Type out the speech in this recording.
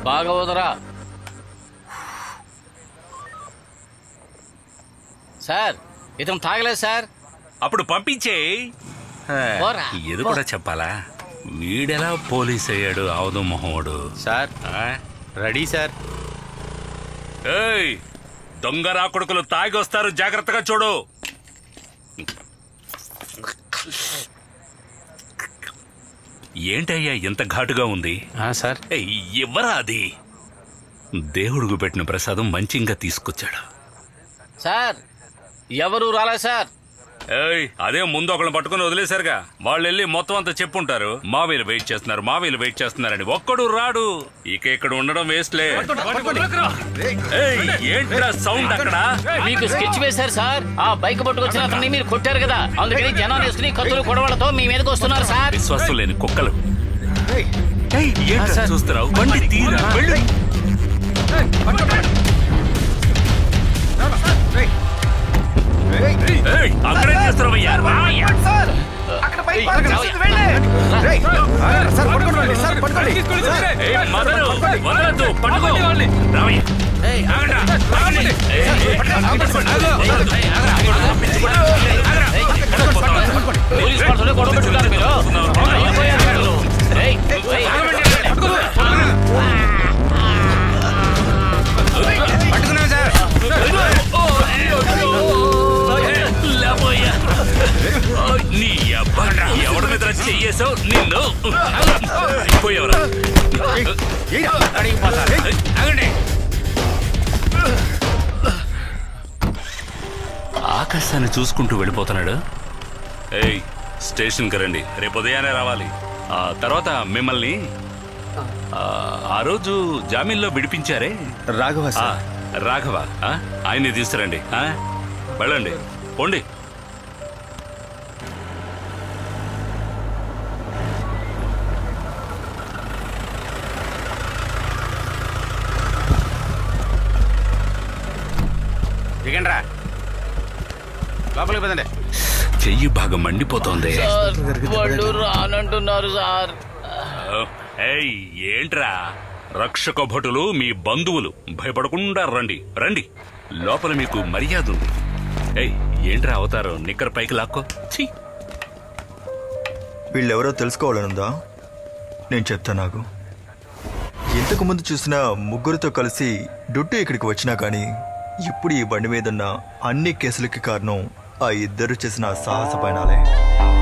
బాగా వదరా సార్ ఇతను తాగలేదు సార్ అప్పుడు పంపించే పోరా. ఇది కూడా చెప్పాలా వీడెలా పోలీస్ అయ్యాడు అవదు మొహోడు సార్ రెడీ సార్ ఏయ్ దొంగ రాకుడుకులు తాగి వస్తారు జాగ్రత్తగా చూడు ఏంటయ్యా ఇంత ఘాటుగా ఉంది సార్ ఏయ్, ఇవ్వరా అది దేవుడుకు పెట్టిన ప్రసాదం మంచిగా తీసుకొచ్చాడు సార్ ఎవరు రాలే సార్ ఏయ్ అదే ముందు ఒకళ్ళని పట్టుకుని వదిలేశారుగా వాళ్ళు వెళ్ళి మొత్తం అంతా చెప్పుంటారు మావేలు వెయిట్ చేస్తున్నారు మావేలు వెయిట్ చేస్తున్నారని ఒక్కడు రాడు ఇక ఇక్కడ ఉండడం వేస్ట్లే ఏయ్, ఏంట్రా సౌండ్ అక్కడ మీకు స్కెచ్ వేశారు సార్ ఆ బైక్ పట్టుకొచ్చిన అతన్ని మీరు కొట్టారు కదా అందుకని జనం వేసుకుని కత్తులు కొడవలతో మీ మీదకి వస్తున్నారు సార్ విశ్వాసం లేని కుక్కలు ఏయ్, ఏంట్రా చూస్తున్నావు బండి తీరా వెళ్ళు. ఏయ్, అక్కడేం చేస్తున్నావయ్యా రావయ్యా ఏయ్, మదరు, వదలొద్దు, పట్టుకో. రావయ్యా. ఏయ్, ఆగండ్రా, ఆగండి. ఏయ్, ఏయ్, పోలీస్ వాళ్ళతోనే గొడవ పెట్టుకున్నారు మీరు అయిపోయారు వీళ్ళు. ఏయ్, ఏయ్, లేవయ్యా. నీ అబ్బా ఎవరి మీద చెయ్యేసావు నిన్ను పోయేవరా ఆగండి ఆకాశాన్ని చూసుకుంటూ వెళ్ళిపోతున్నాడు ఏయ్ స్టేషన్కి రండి రేపు ఉదయాన్నే రావాలి ఆ తర్వాత మిమ్మల్ని ఆ, ఆ రోజు జామీన్లో విడిపించారే రాఘవ ఆ, రాఘవ ఆ, ఆయన్ని తీసుకురండి ఆ? వెళ్ళండి పోండి దిగండ్రా లోపలికి పదండి చెయ్యి బాగా మండిపోతోంది సార్ వాళ్ళు రానంటున్నారు సార్ ఏయ్ ఏంట్రా రక్షక భటులు మీ బంధువులు భయపడకుండా రండి రండి లోపల మీకు మర్యాద ఉంది ఏయ్ ఏంట్రా అవతారం నిక్కర పైకి లాక్కో ఛీ వీళ్ళెవరో తెలుసుకోవాలనుందా నేను చెప్తా నాకు ఇంతకు ముందు చూసిన ముగ్గురితో కలిసి డుట్టు ఇక్కడికి వచ్చినా కానీ ఇప్పుడు ఈ బండి మీద ఉన్న అన్ని కేసులకి కారణం ఆ ఇద్దరు చేసిన సాహస పయనాలే